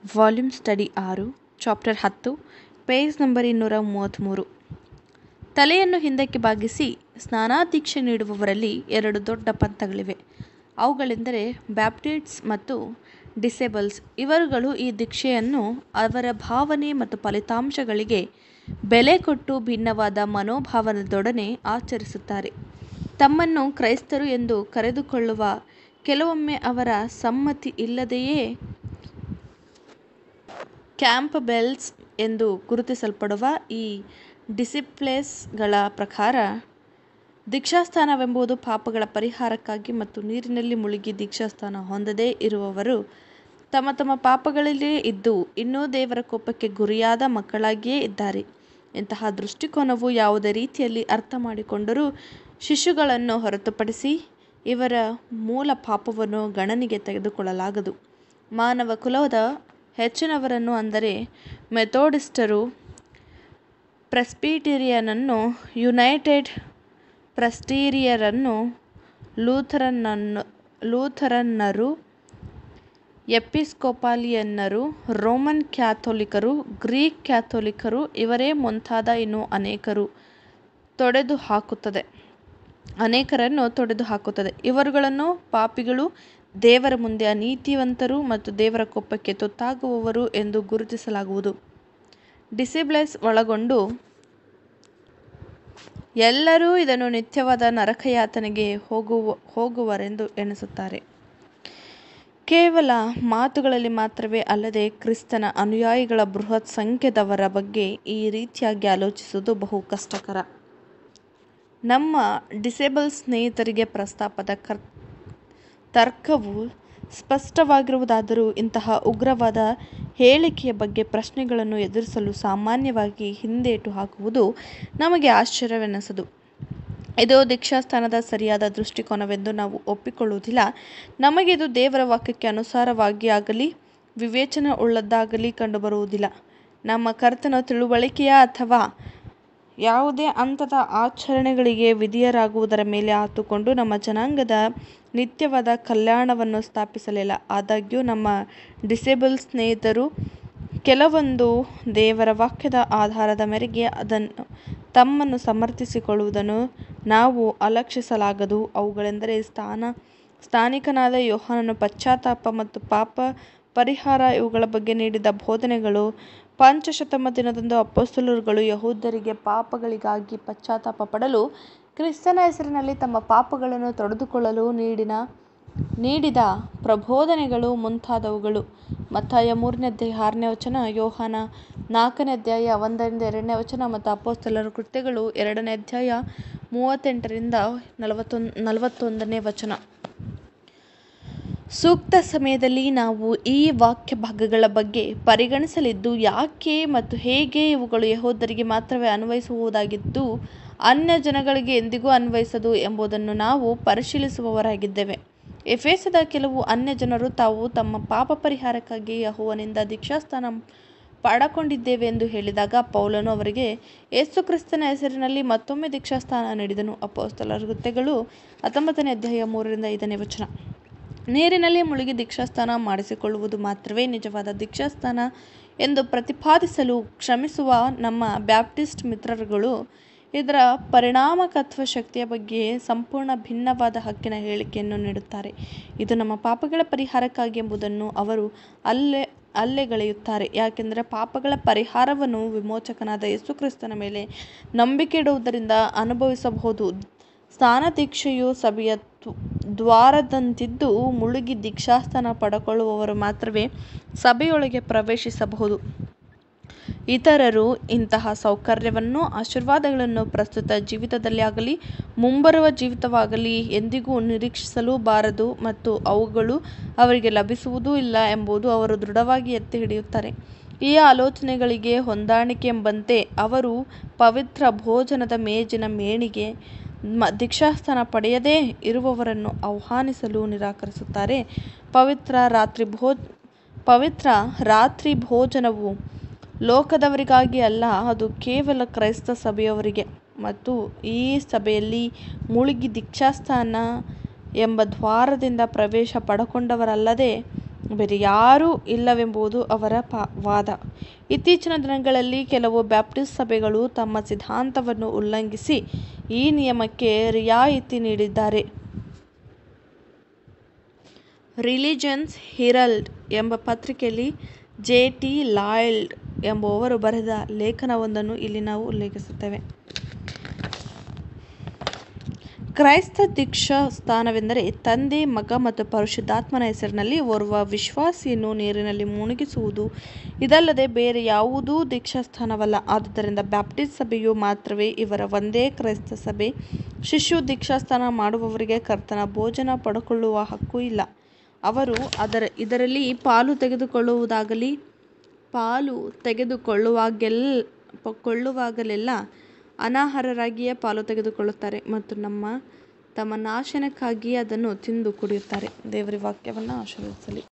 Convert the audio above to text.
volume study ಆರು chapter ಹತ್ತು page number ಇನ್ನೂರ ಮೂವತ್ತ್ಮೂರು ತಲೆಯನ್ನು ಹಿಂದಕ್ಕೆ ಬಾಗಿಸಿ ಸ್ನಾನಾದೀಕ್ಷೆ ನೀಡುವವರಲ್ಲಿ ಎರಡು ದೊಡ್ಡ ಪಂಥಗಳಿವೆ ಅವುಗಳೆಂದರೆ ಬ್ಯಾಪ್ಟಿಸ್ಟ್ಸ್ ಮತ್ತು ಡಿಸೇಬಲ್ಸ್ ಇವರುಗಳು ಈ ದೀಕ್ಷೆಯನ್ನು ಅವರ ಭಾವನೆ ಮತ್ತು ಫಲಿತಾಂಶಗಳಿಗೆ ಬೆಲೆ ಕೊಟ್ಟು ಭಿನ್ನವಾದ ಮನೋಭಾವದೊಡನೆ ಆಚರಿಸುತ್ತಾರೆ ತಮ್ಮನ್ನು ಕ್ರೈಸ್ತರು ಎಂದು ಕರೆದುಕೊಳ್ಳುವ ಕೆಲವೊಮ್ಮೆ ಅವರ ಸಮ್ಮತಿ ಇಲ್ಲದೆಯೇ ಕ್ಯಾಂಪ್ಬೆಲ್ಸ್ ಎಂದು ಗುರುತಿಸಲ್ಪಡುವ ಈ ಡಿಸಿಪ್ಲೆಸ್ಗಳ ಪ್ರಕಾರ ದೀಕ್ಷಾಸ್ನಾನವೆಂಬುದು ಪಾಪಗಳ ಪರಿಹಾರಕ್ಕಾಗಿ ಮತ್ತು ನೀರಿನಲ್ಲಿ ಮುಳುಗಿ ದೀಕ್ಷಾಸ್ನಾನ ಹೊಂದದೇ ಇರುವವರು ತಮ್ಮ ತಮ್ಮ ಪಾಪಗಳಲ್ಲೇ ಇದ್ದು ಇನ್ನೂ ದೇವರ ಕೋಪಕ್ಕೆ ಗುರಿಯಾದ ಮಕ್ಕಳಾಗಿಯೇ ಇದ್ದಾರೆ ಇಂತಹ ದೃಷ್ಟಿಕೋನವು ಯಾವುದೇ ರೀತಿಯಲ್ಲಿ ಅರ್ಥ ಮಾಡಿಕೊಂಡರೂ ಶಿಶುಗಳನ್ನು ಹೊರತುಪಡಿಸಿ ಇವರ ಮೂಲ ಪಾಪವನ್ನು ಗಣನೆಗೆ ತೆಗೆದುಕೊಳ್ಳಲಾಗದು ಮಾನವ ಕುಲದ ಹೆಚ್ಚಿನವರನ್ನು ಅಂದರೆ ಮೆಥೋಡಿಸ್ಟರು ಪ್ರೆಸ್ಬಿಟೇರಿಯನನ್ನು ಯುನೈಟೆಡ್ ಪ್ರೆಸ್ಟೀರಿಯರನ್ನು ಲೂಥರನ್ನನ್ನು ಲೂಥರನ್ನರು ಎಪಿಸ್ಕೋಪಾಲಿಯನ್ನರು ರೋಮನ್ ಕ್ಯಾಥೋಲಿಕರು ಗ್ರೀಕ್ ಕ್ಯಾಥೋಲಿಕರು ಇವರೇ ಮುಂತಾದ ಇನ್ನೂ ಅನೇಕರು ತೊಡೆದು ಹಾಕುತ್ತದೆ ಅನೇಕರನ್ನು ತೊಡೆದು ಹಾಕುತ್ತದೆ ಇವರುಗಳನ್ನು ಪಾಪಿಗಳು ದೇವರ ಮುಂದೆ ಅನೀತಿವಂತರು ಮತ್ತು ದೇವರ ಕೋಪಕ್ಕೆ ತುತ್ತಾಗುವವರು ಎಂದು ಗುರುತಿಸಲಾಗುವುದು ಡಿಸಿಬ್ಲೆಸ್ ಒಳಗೊಂಡು ಎಲ್ಲರೂ ಇದನ್ನು ನಿತ್ಯವಾದ ನರಕಯಾತನೆಗೆ ಹೋಗುವ ಹೋಗುವರೆಂದು ಎಣಿಸುತ್ತಾರೆ ಕೇವಲ ಮಾತುಗಳಲ್ಲಿ ಮಾತ್ರವೇ ಅಲ್ಲದೆ ಕ್ರಿಸ್ತನ ಅನುಯಾಯಿಗಳ ಬೃಹತ್ ಸಂಖ್ಯೆದವರ ಬಗ್ಗೆ ಈ ರೀತಿಯಾಗಿ ಆಲೋಚಿಸುವುದು ಬಹು ಕಷ್ಟಕರ ನಮ್ಮ ಡಿಸೇಬಲ್ ಸ್ನೇಹಿತರಿಗೆ ಪ್ರಸ್ತಾಪದ ಕರ್ ತರ್ಕವು ಸ್ಪಷ್ಟವಾಗಿರುವುದಾದರೂ ಇಂತಹ ಉಗ್ರವಾದ ಹೇಳಿಕೆಯ ಬಗ್ಗೆ ಪ್ರಶ್ನೆಗಳನ್ನು ಎದುರಿಸಲು ಸಾಮಾನ್ಯವಾಗಿ ಹಿಂದೇಟು ಹಾಕುವುದು ನಮಗೆ ಆಶ್ಚರ್ಯವೆನಿಸದು ಇದು ದೀಕ್ಷಾಸ್ನಾನದ ಸರಿಯಾದ ದೃಷ್ಟಿಕೋನವೆಂದು ನಾವು ಒಪ್ಪಿಕೊಳ್ಳುವುದಿಲ್ಲ ನಮಗಿದು ದೇವರ ವಾಕ್ಯಕ್ಕೆ ಅನುಸಾರವಾಗಿ ಆಗಲಿ ವಿವೇಚನೆ ಉಳ್ಳದ್ದಾಗಲಿ ಕಂಡುಬರುವುದಿಲ್ಲ ನಮ್ಮ ಕರ್ತನ ತಿಳುವಳಿಕೆಯ ಅಥವಾ ಯಾವುದೇ ಹಂತದ ಆಚರಣೆಗಳಿಗೆ ವಿಧಿಯರಾಗುವುದರ ಮೇಲೆ ಆತುಕೊಂಡು ನಮ್ಮ ಜನಾಂಗದ ನಿತ್ಯವಾದ ಕಲ್ಯಾಣವನ್ನು ಸ್ಥಾಪಿಸಲಿಲ್ಲ ಆದಾಗ್ಯೂ ನಮ್ಮ ಡಿಸೇಬಲ್ ಸ್ನೇಹಿತರು ಕೆಲವೊಂದು ದೇವರ ವಾಕ್ಯದ ಆಧಾರದ ಮೇರೆಗೆ ಅದನ್ನು ತಮ್ಮನ್ನು ಸಮರ್ಥಿಸಿಕೊಳ್ಳುವುದನ್ನು ನಾವು ಅಲಕ್ಷಿಸಲಾಗದು ಅವುಗಳೆಂದರೆ ಸ್ಥಾನ ಸ್ಥಾನಿಕನಾದ ಯೋಹಾನನು ಪಶ್ಚಾತ್ತಾಪ ಮತ್ತು ಪಾಪ ಪರಿಹಾರ ಇವುಗಳ ಬಗ್ಗೆ ನೀಡಿದ ಬೋಧನೆಗಳು ಪಂಚಶತಮ ದಿನದಂದು ಅಪೊಸ್ತಲರುಗಳು ಯಹೂದ್ಯರಿಗೆ ಪಾಪಗಳಿಗಾಗಿ ಪಶ್ಚಾತ್ತಾಪ ಪಡಲು ಕ್ರಿಸ್ತನ ಹೆಸರಿನಲ್ಲಿ ತಮ್ಮ ಪಾಪಗಳನ್ನು ತೊಡೆದುಕೊಳ್ಳಲು ನೀಡಿನ ನೀಡಿದ ಪ್ರಬೋಧನೆಗಳು ಮುಂತಾದವುಗಳು ಮತ್ತಾಯ ಮೂರನೇ ಅಧ್ಯಾಯ ಆರನೇ ವಚನ ಯೋಹಾನ ನಾಲ್ಕನೇ ಅಧ್ಯಾಯ ಒಂದರಿಂದ ಎರಡನೇ ವಚನ ಮತ್ತು ಅಪೋಸ್ತಲರ ಕೃತ್ಯಗಳು ಎರಡನೇ ಅಧ್ಯಾಯ ಮೂವತ್ತೆಂಟರಿಂದ ನಲವತ್ತೊಂದು ನಲವತ್ತೊಂದನೇ ವಚನ ಸೂಕ್ತ ಸಮಯದಲ್ಲಿ ನಾವು ಈ ವಾಕ್ಯ ಭಾಗಗಳ ಬಗ್ಗೆ ಪರಿಗಣಿಸಲಿದ್ದು ಯಾಕೆ ಮತ್ತು ಹೇಗೆ ಇವುಗಳು ಯಹೋದರಿಗೆ ಮಾತ್ರವೇ ಅನ್ವಯಿಸುವುದಾಗಿದ್ದು ಅನ್ಯ ಜನಗಳಿಗೆ ಎಂದಿಗೂ ಅನ್ವಯಿಸದು ಎಂಬುದನ್ನು ನಾವು ಪರಿಶೀಲಿಸುವವರಾಗಿದ್ದೇವೆ ಎಫೇಸದ ಕೆಲವು ಅನ್ಯ ಜನರು ತಾವು ತಮ್ಮ ಪಾಪ ಪರಿಹಾರಕ್ಕಾಗಿ ಯಹೋವನಿಂದ ದೀಕ್ಷಾಸ್ಥಾನ ಪಡಕೊಂಡಿದ್ದೇವೆ ಎಂದು ಹೇಳಿದಾಗ ಪೌಲನು ಅವರಿಗೆ ಯೇಸು ಕ್ರಿಸ್ತನ ಹೆಸರಿನಲ್ಲಿ ಮತ್ತೊಮ್ಮೆ ದೀಕ್ಷಾಸ್ಥಾನ ನೀಡಿದನು ಅಪೋಸ್ತಲರ ಕೃತ್ಯಗಳು ಹತ್ತೊಂಬತ್ತನೇ ಅಧ್ಯಾಯ ಮೂರರಿಂದ ಐದನೇ ವಚನ ನೀರಿನಲ್ಲಿ ಮುಳುಗಿ ದೀಕ್ಷಾಸ್ಥಾನ ಮಾಡಿಸಿಕೊಳ್ಳುವುದು ಮಾತ್ರವೇ ನಿಜವಾದ ದೀಕ್ಷಾಸ್ಥಾನ ಎಂದು ಪ್ರತಿಪಾದಿಸಲು ಶ್ರಮಿಸುವ ನಮ್ಮ ಬ್ಯಾಪ್ಟಿಸ್ಟ್ ಮಿತ್ರರುಗಳು ಇದರ ಪರಿಣಾಮಕತ್ವ ಶಕ್ತಿಯ ಬಗ್ಗೆ ಸಂಪೂರ್ಣ ಭಿನ್ನವಾದ ಹಕ್ಕಿನ ಹೇಳಿಕೆಯನ್ನು ನೀಡುತ್ತಾರೆ ಇದು ನಮ್ಮ ಪಾಪಗಳ ಪರಿಹಾರಕ್ಕಾಗಿ ಎಂಬುದನ್ನು ಅವರು ಅಲ್ಲೇ ಅಲ್ಲೆಗಳೆಯುತ್ತಾರೆ ಯಾಕೆಂದರೆ ಪಾಪಗಳ ಪರಿಹಾರವನ್ನು ವಿಮೋಚಕನಾದ ಯೇಸುಕ್ರಿಸ್ತನ ಮೇಲೆ ನಂಬಿಕೆ ಇಡುವುದರಿಂದ ಅನುಭವಿಸಬಹುದು ಸ್ನಾನದೀಕ್ಷೆಯು ಸಭೆಯ ದ್ವಾರದಂತಿದ್ದು ಮುಳುಗಿ ದೀಕ್ಷಾಸ್ಥಾನ ಪಡೆದುಕೊಳ್ಳುವವರು ಮಾತ್ರವೇ ಸಭೆಯೊಳಗೆ ಪ್ರವೇಶಿಸಬಹುದು ಇತರರು ಇಂತಹ ಸೌಕರ್ಯವನ್ನು ಆಶೀರ್ವಾದಗಳನ್ನು ಪ್ರಸ್ತುತ ಜೀವಿತದಲ್ಲಿ ಆಗಲಿ ಮುಂಬರುವ ಜೀವಿತವಾಗಲಿ ಎಂದಿಗೂ ನಿರೀಕ್ಷಿಸಲೂ ಬಾರದು ಮತ್ತು ಅವುಗಳು ಅವರಿಗೆ ಲಭಿಸುವುದೂ ಇಲ್ಲ ಎಂಬುದು ಅವರು ದೃಢವಾಗಿ ಎತ್ತಿ ಹಿಡಿಯುತ್ತಾರೆ ಈ ಆಲೋಚನೆಗಳಿಗೆ ಹೊಂದಾಣಿಕೆ ಎಂಬಂತೆ ಅವರು ಪವಿತ್ರ ಭೋಜನದ ಮೇಜಿನ ಮೇಣಿಗೆ ಮ ದೀಕ್ಷಾಸ್ಥಾನ ಪಡೆಯದೇ ಇರುವವರನ್ನು ಆಹ್ವಾನಿಸಲು ನಿರಾಕರಿಸುತ್ತಾರೆ ಪವಿತ್ರ ರಾತ್ರಿ ಭೋ ಪವಿತ್ರ ರಾತ್ರಿ ಭೋಜನವು ಲೋಕದವರಿಗಾಗಿ ಅಲ್ಲ ಅದು ಕೇವಲ ಕ್ರೈಸ್ತ ಸಭೆಯವರಿಗೆ ಮತ್ತು ಈ ಸಭೆಯಲ್ಲಿ ಮುಳುಗಿ ದೀಕ್ಷಾಸ್ಥಾನ ಎಂಬ ದ್ವಾರದಿಂದ ಪ್ರವೇಶ ಪಡಕೊಂಡವರಲ್ಲದೆ ಬೇರೆ ಯಾರೂ ಇಲ್ಲವೆಂಬುದು ಅವರ ಪಾ ವಾದ ಇತ್ತೀಚಿನ ದಿನಗಳಲ್ಲಿ ಕೆಲವು ಬ್ಯಾಪ್ಟಿಸ್ಟ್ ಸಭೆಗಳು ತಮ್ಮ ಸಿದ್ಧಾಂತವನ್ನು ಉಲ್ಲಂಘಿಸಿ ಈ ನಿಯಮಕ್ಕೆ ರಿಯಾಯಿತಿ ನೀಡಿದ್ದಾರೆ ರಿಲಿಜನ್ಸ್ ಹಿರಲ್ಡ್ ಎಂಬ ಪತ್ರಿಕೆಯಲ್ಲಿ ಜೆ ಟಿ ಲಾಯ್ಡ್ ಎಂಬುವವರು ಬರೆದ ಲೇಖನವೊಂದನ್ನು ಇಲ್ಲಿ ನಾವು ಉಲ್ಲೇಖಿಸುತ್ತೇವೆ ಕ್ರೈಸ್ತ ದೀಕ್ಷಾ ಸ್ಥಾನವೆಂದರೆ ತಂದೆ ಮಗ ಮತ್ತು ಪರಿಶುದ್ಧಾತ್ಮನ ಹೆಸರಿನಲ್ಲಿ ಓರ್ವ ವಿಶ್ವಾಸಿಯನ್ನು ನೀರಿನಲ್ಲಿ ಮುಳುಗಿಸುವುದು ಇದಲ್ಲದೆ ಬೇರೆ ಯಾವುದೂ ದೀಕ್ಷಾಸ್ಥಾನವಲ್ಲ ಆದುದರಿಂದ ಬ್ಯಾಪ್ಟಿಸ್ಟ್ ಸಭೆಯು ಮಾತ್ರವೇ ಇವರ ಒಂದೇ ಕ್ರೈಸ್ತ ಸಭೆ ಶಿಶು ದೀಕ್ಷಾಸ್ನಾನ ಮಾಡುವವರಿಗೆ ಕರ್ತನ ಭೋಜನ ಪಡಕೊಳ್ಳುವ ಹಕ್ಕು ಇಲ್ಲ ಅವರು ಅದರ ಇದರಲ್ಲಿ ಪಾಲು ತೆಗೆದುಕೊಳ್ಳುವುದಾಗಲಿ ಪಾಲು ತೆಗೆದುಕೊಳ್ಳುವಾಗೆಲ್ ಕೊಳ್ಳುವಾಗಲೆಲ್ಲ ಅನಾಹಾರರಾಗಿಯೇ ಪಾಲು ತೆಗೆದುಕೊಳ್ಳುತ್ತಾರೆ ಮತ್ತು ನಮ್ಮ ತಮ್ಮ ನಾಶನಕ್ಕಾಗಿ ಅದನ್ನು ತಿಂದು ಕುಡಿಯುತ್ತಾರೆ ದೇವರ ವಾಕ್ಯವನ್ನು ಆಶೀರ್ವದಿಸಲಿ